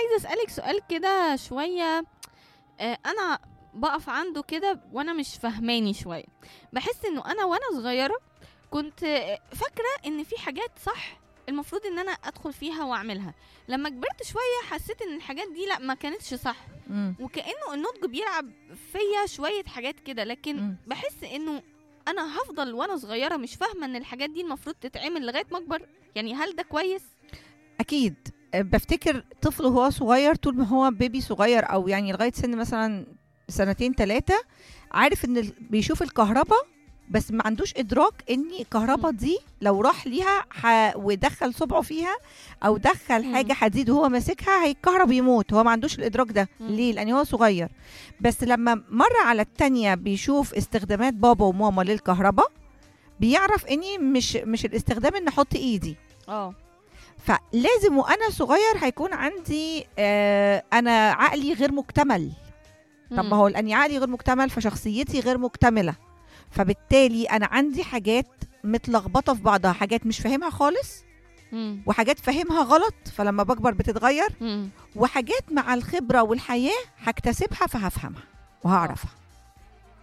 عايزه اسالك سؤال كده شويه آه، انا بقف عنده كده وانا مش فهماني شويه بحس انه انا وانا صغيره كنت آه، فاكره ان في حاجات صح المفروض ان انا ادخل فيها واعملها لما كبرت شويه حسيت ان الحاجات دي لا ما كانتش صح مم. وكانه النضج بيلعب فيا شويه حاجات كده لكن مم. بحس انه انا هفضل وانا صغيره مش فاهمه ان الحاجات دي المفروض تتعمل لغايه ما اكبر يعني هل ده كويس اكيد أه، بفتكر طفل وهو صغير طول ما هو بيبي صغير او يعني لغايه سن مثلا سنتين ثلاثه عارف ان ال- بيشوف الكهرباء بس ما عندوش ادراك ان الكهرباء مم. دي لو راح ليها ح... ودخل صبعه فيها او دخل مم. حاجه حديد وهو ماسكها هيتكهرب يموت هو ما عندوش الادراك ده مم. ليه لان هو صغير بس لما مره على التانية بيشوف استخدامات بابا وماما للكهرباء بيعرف اني مش مش الاستخدام ان احط ايدي اه فلازم وانا صغير هيكون عندي آه انا عقلي غير مكتمل طب ما هو لاني عقلي غير مكتمل فشخصيتي غير مكتمله فبالتالي انا عندي حاجات متلخبطه في بعضها حاجات مش فاهمها خالص وحاجات فاهمها غلط فلما بكبر بتتغير وحاجات مع الخبره والحياه هكتسبها فهفهمها وهعرفها